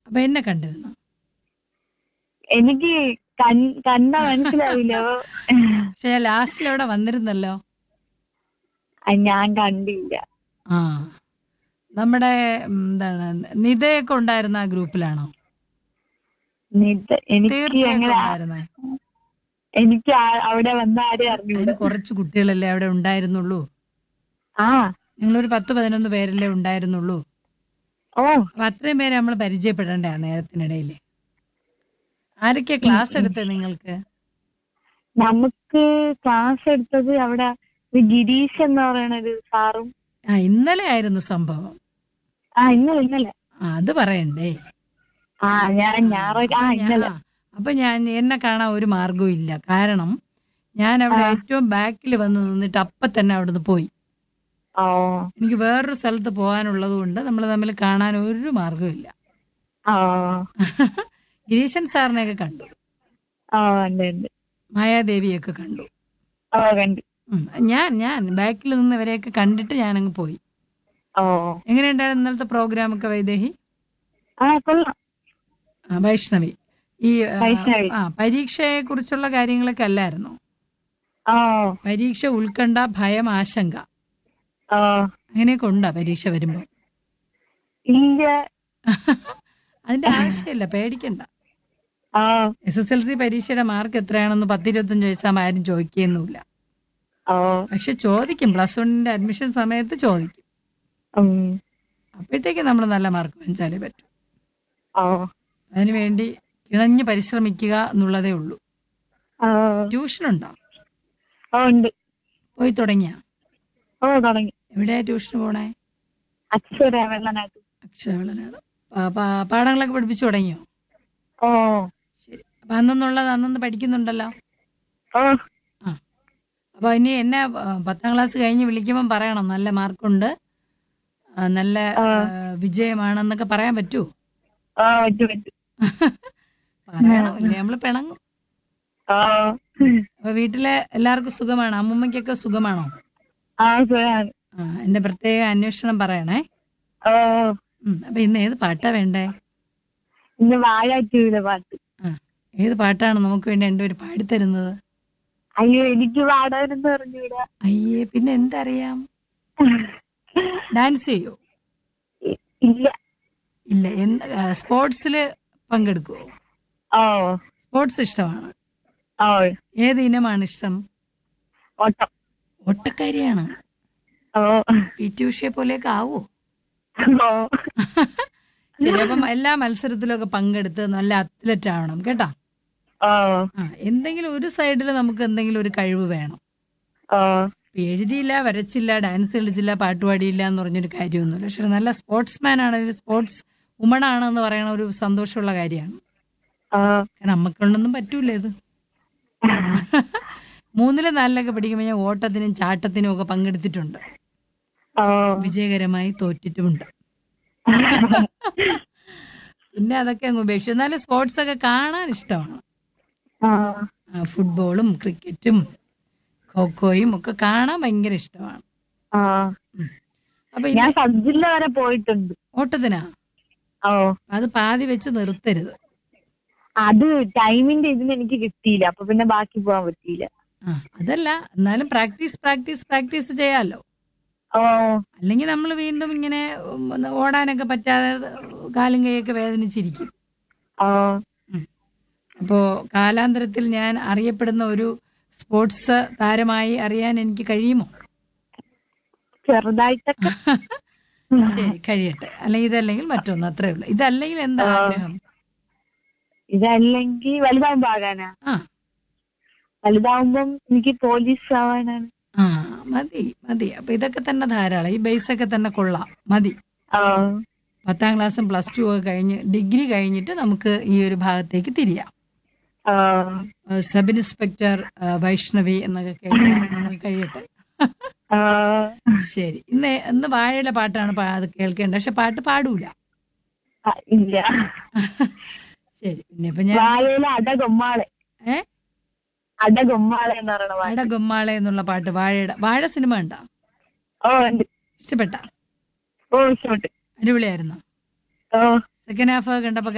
അപ്പൊ എന്നെ കണ്ടിരുന്നു എനിക്ക് കൺ- കണ്ട മനസ്സിലാവില്ലോ പക്ഷെ ലാസ്റ്റിൽ അവിടെ വന്നിരുന്നല്ലോ ആ, ഞാൻ കണ്ടില്ല ആ നമ്മുടെ ഉം, എന്താണ് നിതയൊക്കെ ഉണ്ടായിരുന്ന ആ ഗ്രൂപ്പിലാണോ നിത എനിക്ക് തീർത്ഥയൊക്കെ അങ്ങനെ ഉണ്ടായിരുന്നേ എനിക്ക് ആ- അവിടെ വന്ന ആരും അതിന് അറിഞ്ഞൂടാ കുറച്ച് കുട്ടികളല്ലേ അവിടെ ഉണ്ടായിരുന്നുള്ളൂ ആ നിങ്ങളൊരു പത്ത് പതിനൊന്ന് പേരല്ലേ ഉണ്ടായിരുന്നുള്ളൂ ഓ അപ്പൊ അത്രയും പേരെ നമ്മൾ പരിചയപ്പെടണ്ടേ ആ നേരത്തിനിടയിൽ ആരൊക്കെയാ ക്ലാസ് എടുത്തത് നിങ്ങൾക്ക് നമുക്ക് ക്ലാസ് എടുത്തത് അവിടെ ഒരു ഗിരീഷ് എന്ന് പറയുന്ന ഒരു സാറും ആ ഇന്നലെ ആയിരുന്നു സംഭവം ആ ഇന്നലെ ഇന്നലെ ആ, അത് പറയണ്ടേ ആ ഞാൻ ഞായറാഴ്ച ആ ഇന്നലെ ആ, അപ്പൊ ഞാൻ എന്നെ കാണാൻ ഒരു മാർഗവും ഇല്ല കാരണം ഞാൻ അവിടെ ആ. ഏറ്റവും ബാക്കിൽ വന്ന് നിന്നിട്ട് അപ്പൊ തന്നെ അവിടുന്ന് പോയി ഓ എനിക്ക് വേറൊരു സ്ഥലത്ത് പോകാനുള്ളത് കൊണ്ട് നമ്മൾ തമ്മിൽ കാണാൻ ഒരു മാർഗവും ഇല്ല ഓ ഗിരീശൻ സാറിനെയൊക്കെ കണ്ടു ഓ ഉണ്ട് ഉണ്ട് മായാദേവിയൊക്കെ കണ്ടു ഓ കണ്ടു ഉം. ഞാൻ ഞാൻ ബാക്കിൽ നിന്ന് ഇവരെയൊക്കെ കണ്ടിട്ട് ഞാനങ്ങ് പോയി ഓ എങ്ങനെയുണ്ടായിരുന്നു ഇന്നലത്തെ പ്രോഗ്രാം ഒക്കെ വൈദേഹി ആ കൊള്ളാം ആ, വൈഷ്ണവി ഈ ആ, വൈഷ്ണവി. ആ പരീക്ഷയെ കുറിച്ചുള്ള കാര്യങ്ങളൊക്കെ അല്ലായിരുന്നു ഓ പരീക്ഷ ഉത്കണ്ഠ ഭയം ആശങ്ക ഓ അങ്ങനെയൊക്കെ ഉണ്ടോ പരീക്ഷ വരുമ്പോൾ ഇല്ല അതിന്റെ ആവശ്യമില്ല പേടിക്കണ്ട ഓ എസ് എസ് എൽ സി പരീക്ഷയുടെ മാർക്ക് എത്രയാണെന്ന് പത്തിരുപത്തഞ്ച് വയസ്സാകുമ്പോൾ ആരും ചോദിക്കുകയൊന്നുമില്ല ഓ പക്ഷെ ചോദിക്കും പ്ലസ് വണ്ണിന്റെ അഡ്മിഷൻ സമയത്ത് ചോദിക്കും ഉം അപ്പോഴത്തേക്ക് നമ്മൾ നല്ല മാർക്ക് വാങ്ങിച്ചാലേ പറ്റും ഓ അതിനുവേണ്ടി കിണഞ്ഞ് പരിശ്രമിക്കുക എന്നുള്ളതേ ഉള്ളൂ ഓ ട്യൂഷൻ ഉണ്ടോ ഓ ഉണ്ട് പോയി തുടങ്ങിയ ഓ തുടങ്ങി എവിടെയാ ട്യൂഷന് പോണേ അക്ഷര വെള്ളനാട്ട് അക്ഷരവിളനാണ് പാഠങ്ങളൊക്കെ പഠിപ്പിച്ചു തുടങ്ങിയോ ഓ ശരി അപ്പൊ അന്നന്നുള്ളത് അന്നന്ന് പഠിക്കുന്നുണ്ടല്ലോ ഓ ആ അപ്പൊ ഇനി എന്നെ ആ, പത്താം ക്ലാസ് കഴിഞ്ഞ് വിളിക്കുമ്പോൾ പറയണം നല്ല മാർക്കുണ്ട് ആ, നല്ല ആ. ആ, വിജയമാണെന്നൊക്കെ പറയാൻ പറ്റൂ ഓ പറ്റും പറ്റും പറയണം ഇല്ലേ നമ്മള് പിണങ്ങും ഓ അപ്പൊ വീട്ടിലെ എല്ലാവർക്കും സുഖമാണോ അമ്മൂമ്മയ്ക്കൊക്കെ സുഖമാണോ ആ സുഖാണ് ആ എന്റെ പ്രത്യേക അന്വേഷണം പറയണേ ഓ ഉം, അപ്പൊ ഇന്ന് ഏത് പാട്ടാ വേണ്ടേ ഇന്ന് വാഴാറ്റൂല പാട്ട് ആ ഏത് പാട്ടാണ് നമുക്ക് വേണ്ടി എൻ്റെ ഒരു പാടിത്തരുന്നത് അയ്യോ എനിക്ക് പാടാനെന്ന് പറഞ്ഞൂടാ അയ്യേ പിന്നെ എന്തറിയാം ഡാൻസ് ചെയ്യോ ഇല്ല ഇല്ല എന്ത് സ്പോർട്സിൽ പങ്കെടുക്കുവോ ഓ സ്പോർട്സ് ഇഷ്ടമാണ് ഓ ഏത് ഇനമാണ് ഇഷ്ടം ഓട്ടം ഒട്ടക്കാരിയാണ് ഓ പി ടി ഉഷയെ പോലെയൊക്കെ ആവോ ഓ ശരി അപ്പം എല്ലാ മത്സരത്തിലൊക്കെ പങ്കെടുത്ത് നല്ല അത്ലറ്റ് ആവണം കേട്ടാ ഓ ആ എന്തെങ്കിലും ഒരു സൈഡിൽ നമുക്ക് എന്തെങ്കിലും ഒരു കഴിവ് വേണം ഓ ഇപ്പൊ എഴുതിയില്ല വരച്ചില്ല ഡാൻസ് കളിച്ചില്ല പാട്ട് പാടിയില്ല എന്ന് പറഞ്ഞൊരു കാര്യമൊന്നുമില്ല പക്ഷെ നല്ല സ്പോർട്സ്മാൻ ആണെങ്കിൽ സ്പോർട്സ് വുമൺ ആണെന്ന് പറയുന്ന ഒരു സന്തോഷമുള്ള കാര്യമാണ് ഓ കാരണം നമുക്കൊണ്ടൊന്നും പറ്റൂല ഇത് മൂന്നിലും നാലിലൊക്കെ പഠിക്കുമ്പോൾ ഞാൻ ഓട്ടത്തിനും ചാട്ടത്തിനും ഒക്കെ പങ്കെടുത്തിട്ടുണ്ട് ഓ വിജയകരമായി തോറ്റിട്ടുമുണ്ട് പിന്നെ അതൊക്കെ അങ്ങ് ഉപേക്ഷിച്ചു എന്നാലും സ്പോർട്സ് ഒക്കെ കാണാൻ ഇഷ്ടമാണ് ആ ആ, ഫുട്ബോളും ക്രിക്കറ്റും ഖോഖോയും ഒക്കെ കാണാൻ ഭയങ്കര ഇഷ്ടമാണ് ആ അപ്പൊ ഞാൻ ഇന്ന് സബ് ജില്ല വരെ പോയിട്ടുണ്ട് ഓട്ടത്തിനാ ഓ അത് പാതി വെച്ച് നിർത്തരുത് അത് ടൈമിന്റെ ഇതിന് എനിക്ക് കിട്ടിയില്ല അപ്പൊ പിന്നെ ബാക്കി പോകാൻ പറ്റിയില്ല ആ അതല്ല എന്നാലും പ്രാക്ടീസ് പ്രാക്ടീസ് പ്രാക്ടീസ് ചെയ്യാമല്ലോ ഓ അല്ലെങ്കിൽ നമ്മൾ വീണ്ടും ഇങ്ങനെ ഉം, ഓടാനൊക്കെ പറ്റാതെ കാലും കൈയൊക്കെ വേദനിച്ചിരിക്കും ഓ അപ്പോൾ കാലാന്തരത്തിൽ ഞാൻ അറിയപ്പെടുന്ന ഒരു സ്പോർട്സ് താരമായി അറിയാൻ എനിക്ക് കഴിയുമോ ചെറുതായിട്ടൊക്കെ ശരി കഴിയട്ടെ അല്ലെങ്കിൽ ഇതല്ലെങ്കിൽ മറ്റൊന്ന് അത്രേ ഉള്ളൂ ഇതല്ലെങ്കിൽ എന്താ ആ. ആഗ്രഹം ഇതല്ലെങ്കിൽ വലുതാവുമ്പോ ആകാനാ ആ വലുതാവുമ്പം എനിക്ക് പോലീസ് ആവാനാണ് ആ മതി മതി അപ്പൊ ഇതൊക്കെ തന്നെ ധാരാളം ഈ ബേസ് ഒക്കെ തന്നെ കൊള്ളാം മതി ഓ പത്താം ക്ലാസ്സും പ്ലസ് ടു ഒക്കെ കഴിഞ്ഞ് ഡിഗ്രി കഴിഞ്ഞിട്ട് നമുക്ക് ഈ ഒരു ഭാഗത്തേക്ക് തിരിയാം ഓ ഏഹ് സബ് ഇൻസ്പെക്ടർ ഏഹ് വൈഷ്ണവി എന്നൊക്കെ കേൾക്കാൻ നമുക്ക് കഴിയട്ടെ ഓ ശരി ഇന്ന് ഇന്ന് വാഴയുടെ പാട്ടാണ് പാ- അത് കേൾക്കേണ്ടത് പക്ഷെ പാട്ട് പാടൂല ആ, ഇല്ല ശരി പിന്നെ ഇപ്പൊ ഞാൻ വാഴയില അടകൊമ്മാളെ ഏ അടകൊമ്മാളെ എന്ന് പറയണ വാഴ വാഴ ഗൊമ്മാളെ എന്നുള്ള പാട്ട് വാഴയുടെ വാഴ സിനിമ ഉണ്ടോ ഓ ഉണ്ട് ഇഷ്ടപ്പെട്ട ഓ ഇഷ്ടപ്പെട്ടു അടിപൊളിയായിരുന്നു ഓ സെക്കൻഡ് ഹാഫ് കണ്ടപ്പോ